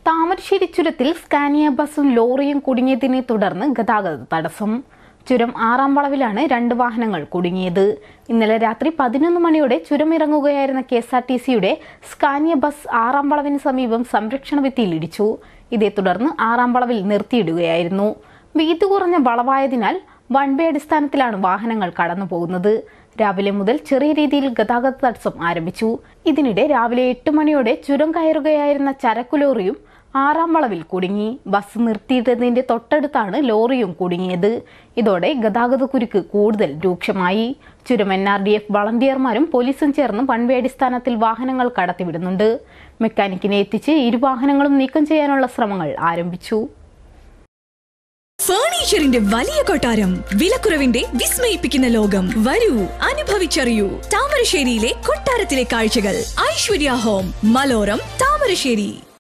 താമരശ്ശേരി ചുരത്തിൽ സ്കാനിയ ബസും ലോറിയും കുടുങ്ങിയതിനെ തുടർന്ന് ഗതാഗത തടസ്സം ചുരം ആറാം വളവിലാണ് രണ്ട് വാഹനങ്ങൾ കുടുങ്ങിയത് ഇന്നലെ രാത്രി പതിനൊന്ന് മണിയോടെ ചുരം ഇറങ്ങുകയായിരുന്ന കെ എസ് ആർ ടി സിയുടെ സ്കാനിയ ബസ് ആറാം വളവിന് സമീപം സംരക്ഷണ ഭിത്തിയിൽ ഇടിച്ചു ഇതേ തുടർന്ന് ആറാം വളവിൽ നിർത്തിയിടുകയായിരുന്നു വീതി കുറഞ്ഞ വളവായതിനാൽ വൺ വേ അടിസ്ഥാനത്തിലാണ് വാഹനങ്ങൾ കടന്നു പോകുന്നത് രാവിലെ മുതൽ ചെറിയ രീതിയിൽ ഗതാഗത തടസ്സം ആരംഭിച്ചു ഇതിനിടെ രാവിലെ എട്ട് മണിയോടെ ചുരം കയറുകയായിരുന്ന ചരക്കു ലോറിയും ആറാം വളവിൽ കുടുങ്ങി ബസ് നിർത്തിയിട്ടതിന്റെ തൊട്ടടുത്താണ് ലോറിയും കുടുങ്ങിയത് ഇതോടെ ഗതാഗത കുരുക്ക് കൂടുതൽ രൂക്ഷമായി ചുരം എൻ ആർ ഡി എഫ് വളണ്ടിയർമാരും പോലീസും ചേർന്ന് വൺ വേ അടിസ്ഥാനത്തിൽ വാഹനങ്ങൾ കടത്തിവിടുന്നുണ്ട് മെക്കാനിക്കിനെ എത്തിച്ച് ഇരു വാഹനങ്ങളും നീക്കം ചെയ്യാനുള്ള ശ്രമങ്ങൾ ആരംഭിച്ചു ഫർണിച്ചറിന്റെ വലിയ കൊട്ടാരം വിലക്കുറവിന്റെ വിസ്മയിപ്പിക്കുന്ന ലോകം വരൂ അനുഭവിച്ചറിയൂ താമരശ്ശേരിയിലെ കൊട്ടാരത്തിലെ കാഴ്ചകൾ ഐശ്വര്യ ഹോം മലോരം താമരശ്ശേരി